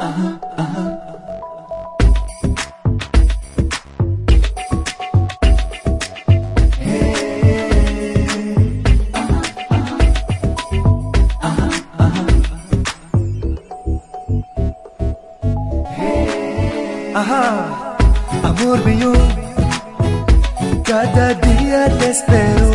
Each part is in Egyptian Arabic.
Ajá, amor mío, cada día te espero.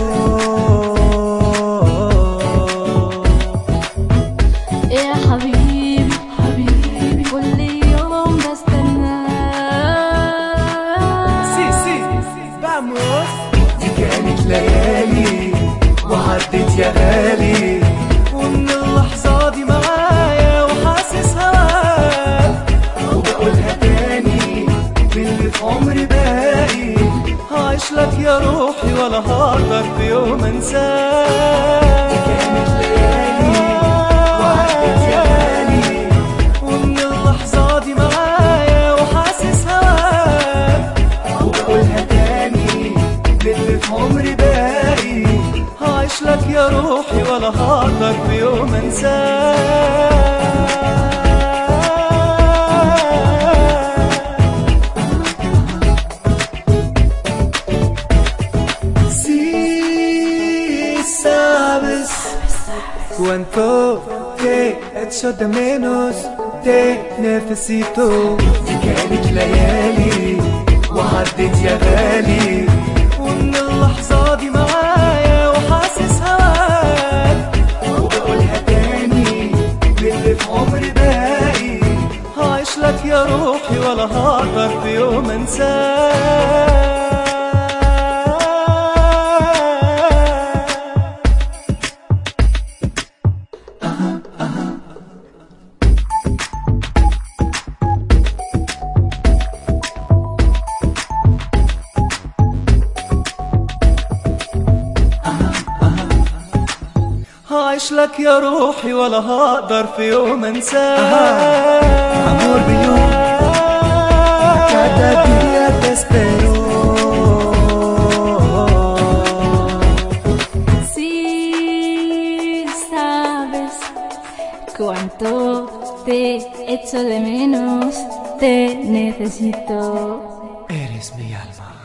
يا حبيبي حبيبي كل يوم بستناك Sí, sí, vamos. دي كانت ليالي وعدت يا غالي ومن اللحظة دي معايا وحاسس هواك وبقولها تاني باللي في عمري باقي هعيش لك يا روحي ولا هقدر في يوم انساك دي كانت ليالي وعدت يا غالي ومن اللحظة دي معايا وحاسس هواك وبقولها تاني باللي في عمري باقي هعيش لك يا روحي ولا هقدر في يوم انساك Si sabes cuánto te echo de menos, te necesito. دي كانت ليالي وعدت يا غالي ومن اللحظة دي معايا وحاسس هواك وبقولها تاني باللي في عمري باقي هعيش لك يا روحي ولا هقدر في يوم انساك هعيش لك يا روحي ولا هقدر في يوم انساك Amor mío, cada día te espero. Si sabes cuánto te echo de menos, te necesito. Eres mi alma